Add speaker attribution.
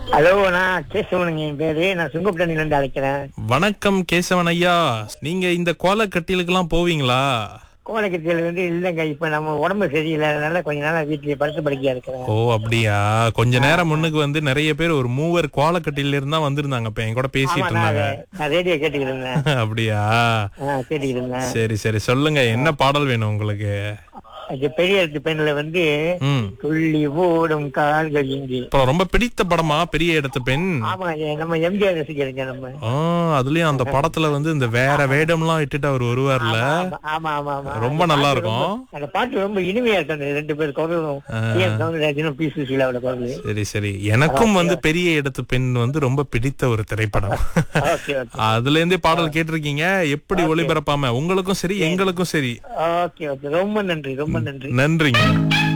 Speaker 1: Hello நான் கேசவனுங்க என் பேரு நான் சுங்கப்பட்டணில இருந்து அழைக்கிறேன்
Speaker 2: வணக்கம் கேசவன் ஐயா நீங்க இந்த கோல கட்டிலுக்கெல்லாம் போவீங்களா
Speaker 1: கோலக்கத்தியில வந்து இல்லைங்க இப்ப நம்ம உடம்பு சரியில்லை அதனால கொஞ்ச நாளா வீட்டுல படுத்து படுக்கையா இருக்கிறேன்
Speaker 2: ஓ அப்படியா கொஞ்ச நேரம் முன்னுக்கு வந்து நிறைய பேர் ஒரு மூவர் கோலக்கட்டில இருந்தா வந்திருந்தாங்க இப்ப என் கூட
Speaker 1: ஆமா
Speaker 2: பேசிட்டு
Speaker 1: நான்
Speaker 2: இருந்தாங்க
Speaker 1: நான் ரேடியோ கேட்டுக்கிட்டு இருந்தேன்
Speaker 2: அப்படியா
Speaker 1: ஆ, கேட்டுக்கிட்டு இருந்தேன்
Speaker 2: சரி சரி சொல்லுங்க என்ன பாடல் வேணும் உங்களுக்கு
Speaker 1: அது பெரிய எழுத்து பெண்ல வந்து
Speaker 2: ம்
Speaker 1: துள்ளி ஓடும் கால்கள் இங்கு
Speaker 2: அப்புறம் ரொம்ப பிடித்த படமா பெரிய இடத்து பெண்
Speaker 1: ஆமா எ- நம்ம எம்ஜிஆர் ரசிக்கிறீங்க நம்ம
Speaker 2: ஆ அதுலயும் அந்த படத்துல வந்து இந்த வேற வேடம்லாம் இட்டுட்டு அவர் வருவார்ல
Speaker 1: ஆமா ஆமா ஆமா ஆமா
Speaker 2: ரொம்ப
Speaker 1: அந்த
Speaker 2: நல்லா
Speaker 1: பாட்டு
Speaker 2: இருக்கும்.
Speaker 1: ரொம்ப- அந்த பாட்டு ரொம்ப இனிமையா இருக்கு அந்த ரெண்டு பேர் குரலும் என் சவுந்தரராஜனும் பி சுசீலாவோட குரல்
Speaker 2: சரி சரி எனக்கும் வந்து பெரிய இடத்து பெண் வந்து ரொம்ப பிடித்த ஒரு திரைப்படம்
Speaker 1: ஓகே ஓகே
Speaker 2: அதுல இருந்தே பாடல் கேட்டிருக்கீங்க எப்படி ஒளிபரப்பாம உங்களுக்கும் சரி எங்களுக்கும் சரி
Speaker 1: ஓகே ஓகே ரொம்ப நன்றி ரொம்ப நன்றி
Speaker 2: நன்றிங்க